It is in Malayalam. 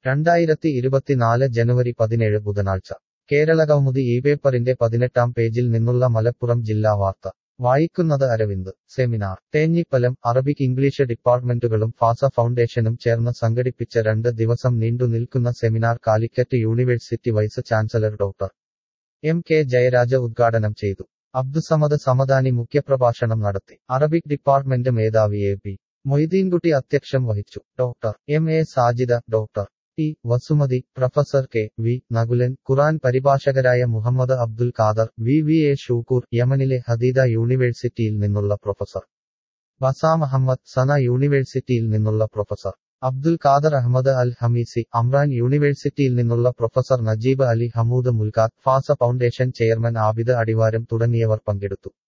രണ്ടായിരത്തി ഇരുപത്തിനാല് ജനുവരി പതിനേഴ് ബുധനാഴ്ച കേരളകൗമുദി ഈ പേപ്പറിന്റെ പതിനെട്ടാം പേജിൽ നിന്നുള്ള മലപ്പുറം ജില്ലാ വാർത്ത വായിക്കുന്നത് Aravind seminar Thenhipalam Arabic English ഡിപ്പാർട്ട്മെന്റുകളും ഫാസ ഫൗണ്ടേഷനും ചേർന്ന് സംഘടിപ്പിച്ച രണ്ട് ദിവസം നീണ്ടു നിൽക്കുന്ന seminar Calicut university vice chancellor doctor M K Jayaraj ഉദ്ഘാടനം ചെയ്തു അബ്ദുസമദ് സമദാനി മുഖ്യപ്രഭാഷണം നടത്തി അറബിക് ഡിപ്പാർട്ട്മെന്റ് മേധാവി എ പി മൊയ്തീൻകുട്ടി അധ്യക്ഷം വഹിച്ചു doctor M A Sajida doctor T Vasumathi professor K V Nakulan Quran പരിഭാഷകരായ Muhammad Abdul Khader V V A Shukkur യമനിലെ ഹദീദ യൂണിവേഴ്സിറ്റിയിൽ നിന്നുള്ള പ്രൊഫസർ ബസാം അഹമ്മദ് സന യൂണിവേഴ്സിറ്റിയിൽ നിന്നുള്ള professor Abdul Qader Ahmed Al Hamisi Amran യൂണിവേഴ്സിറ്റിയിൽ നിന്നുള്ള പ്രൊഫസർ നജീബ് അലി ഹമൂദ് മുൽക്കാത്ത് ഫാസ ഫൗണ്ടേഷൻ ചെയർമാൻ ആബിദ് അടിവാരം തുടങ്ങിയവർ പങ്കെടുത്തു